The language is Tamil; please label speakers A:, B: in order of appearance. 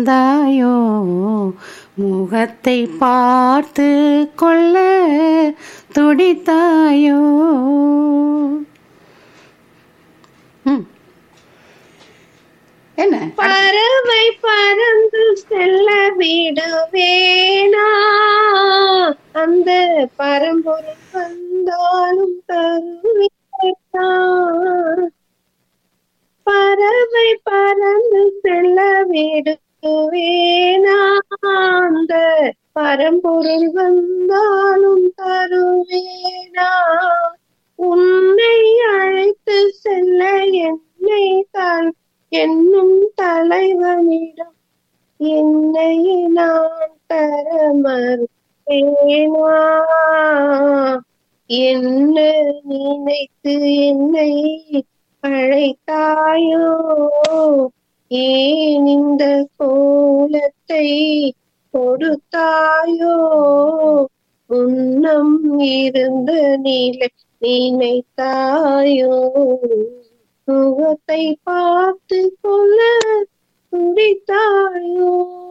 A: தாயோ முகத்தை பார்த்து கொள்ள துடித்தாயோ ம். என்ன
B: பறவை பறந்து செல்ல விடுவேனா அந்த பரம்பொருள் வந்தாலும் தருவேனா பறவை பறந்து செல்ல விடுவேனா அந்த பரம்பொருள் வந்தாலும் தருவேனா உன்னை அழைத்து செல்ல என்னை தான் என்னும் தலைவனிடம் என்னை நான் தர மறுப்பேனா என்ன நினைத்து என்னை அழைத்தாயோ ஏன் இந்த கோலத்தை கொடுத்தாயோ உன்னம் இருந்த நிலை நினைத்தாயோ முகத்தை பார்த்து கொள்ள துடித்தாயோ